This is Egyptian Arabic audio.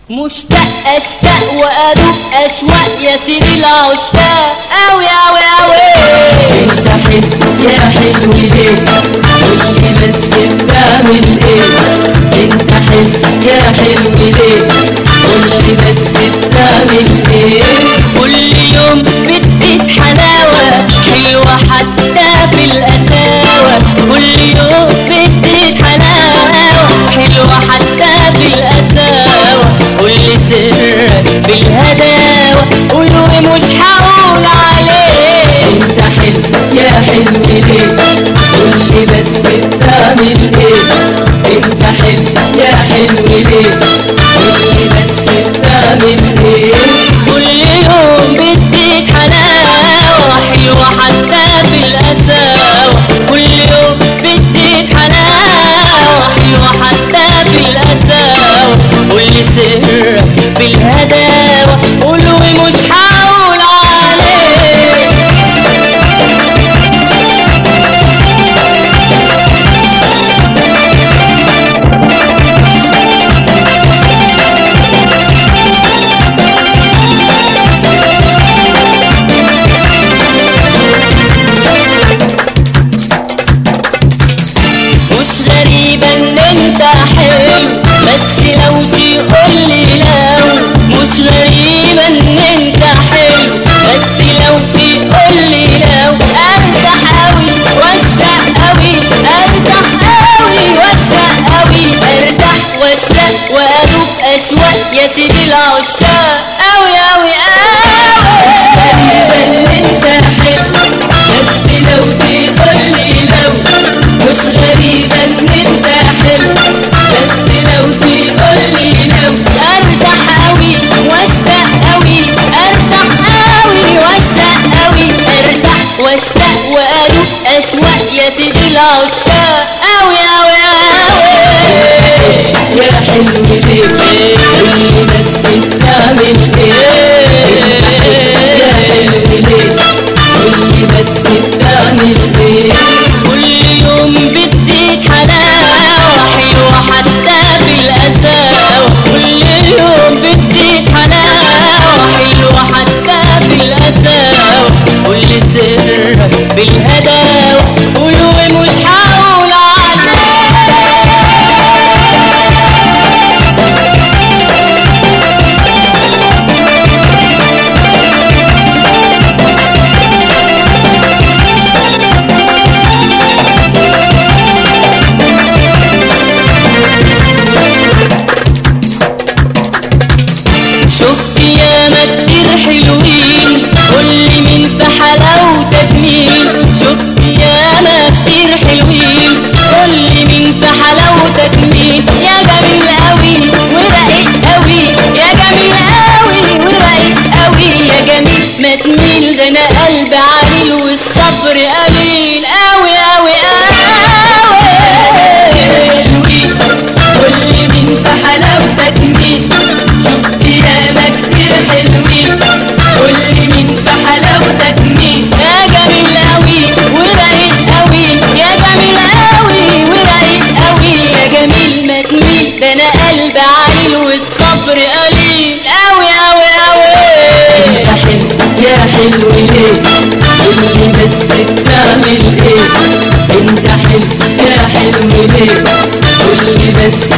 مشتاق اشتاق وادوب اشواق يا سيدي العشاق اوي اوي اوي انت حلو يا حلو ليه قولي بس بتعمل ايه انت حلو يا حلو ليه قولي بس بتعمل ايه كل يوم بتزيد حلاوة حلوة حتى في القساوة كل يوم بتزيد حلاوة حلوة حتى في القساوة قولي سرك بالهداوة قول ومش هقول عليه انت حلو يا حلو ليه قولي بس بتعمل ايه انت حلو يا حلو ليه قولي بس بتعمل ايه كل يوم بتزيد حلاوة حلوة حتى في القساوة كل يوم بتزيد حلاوة حلوة حتى في القساوة قولي سرك بالهداوة قول ومش هقول عليه مش غريبة ان انت حلو بس لو تقولي لو مش غريبة ان انت حلو بس لو تقولي لو ارتاح اوي واشتاق اوي ارتاح اوي واشتاق اوي ارتاح واشتاق وادوب اشواق يا سيدي العشاق اوي اوي اوي غريبة ان انت حلو بس لو تقولي لو مش غريبة ان انت حلو بس لو تقولي لو ارتاح اوي واشتاق اوي ارتاح اوي واشتاق اوي ارتاح واشتاق وادوب اشواق يا سيدي العشاق اوي اوي اوي يا حلو ليه قولي بس بتعمل ايه يا حلو ليه قولي بس بتعمل ايه كل يوم بتزيد حلاوة حلوة حتى في القساوة كل يوم بتزيد حلاوة حلوة حتى في القساوة كل سرك بالهداوة قول ومش هقول عليه شفت ياما كتير حلوين قولي مين في حلاوتك مين شفت ياما كتير حلوين قولي مين في حلاوتك مين يا جميل قوي ورقيق قوي يا جميل قوي ورقيق قوي يا جميل ما تميل ده انا قلبي عالي والصبر قليل قوي قوي قوي حلوين قولي مين في حلاوتك مين شفت ياما كتير حلوين قولي مين في حلاوتك مين يا جميل قوي ورقيق قوي يا جميل قوي ورقيق قوي يا جميل ما تميل ده انا قلبي عالي والصبر قليل قوي قوي قوي انت حلو يا حلو ليه قولي بس بتعمل ايه انت حلو يا حلو ليه قولي بس